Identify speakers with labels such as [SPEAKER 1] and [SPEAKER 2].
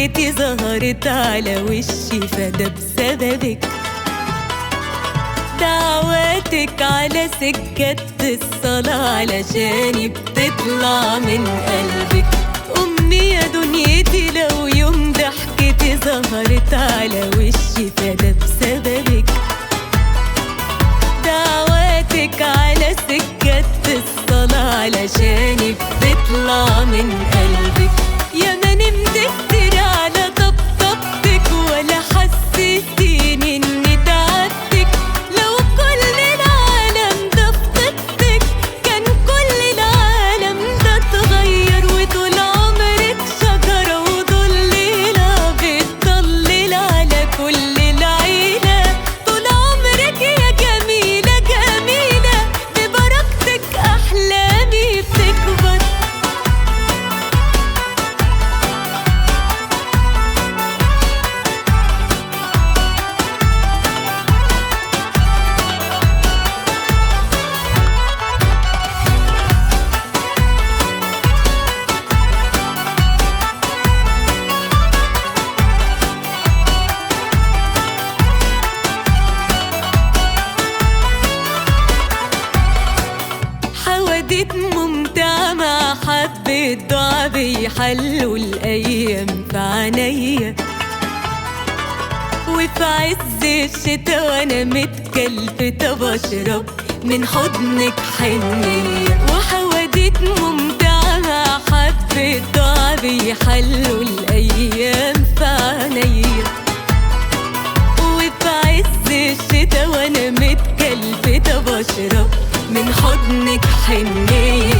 [SPEAKER 1] ضحكتي ظهرت على وشي فده بسببك دعواتك على سكة الصلاة علشاني بتطلع من قلبك أمي يا دنيتي لو يوم ضحكتي ظهرت على وشي فده بسببك دعواتك على سكة الصلاة علشاني بتطلع من قلبك يا ما نمت كتير على طبطبتك ولا حسيتيني اني تعبتك لو كل العالم ده في طبتك كان كل العالم ده اتغير وطول عمرك شجرة وضليلة بتضلل على كل العيلة طول عمرك يا جميلة جميلة ببركتك أحلامي بتكبر حواديت ممتعة مع حبة دعا بيحلوا الأيام في عينيا وفي عز الشتا وأنا متكلفتة بشرب من حضنك حنية وحواديت ممتعة مع حبة دعا بيحلوا الأيام في عينيا وفي عز الشتا وانا متكلفتة بشرب من حضنك حنية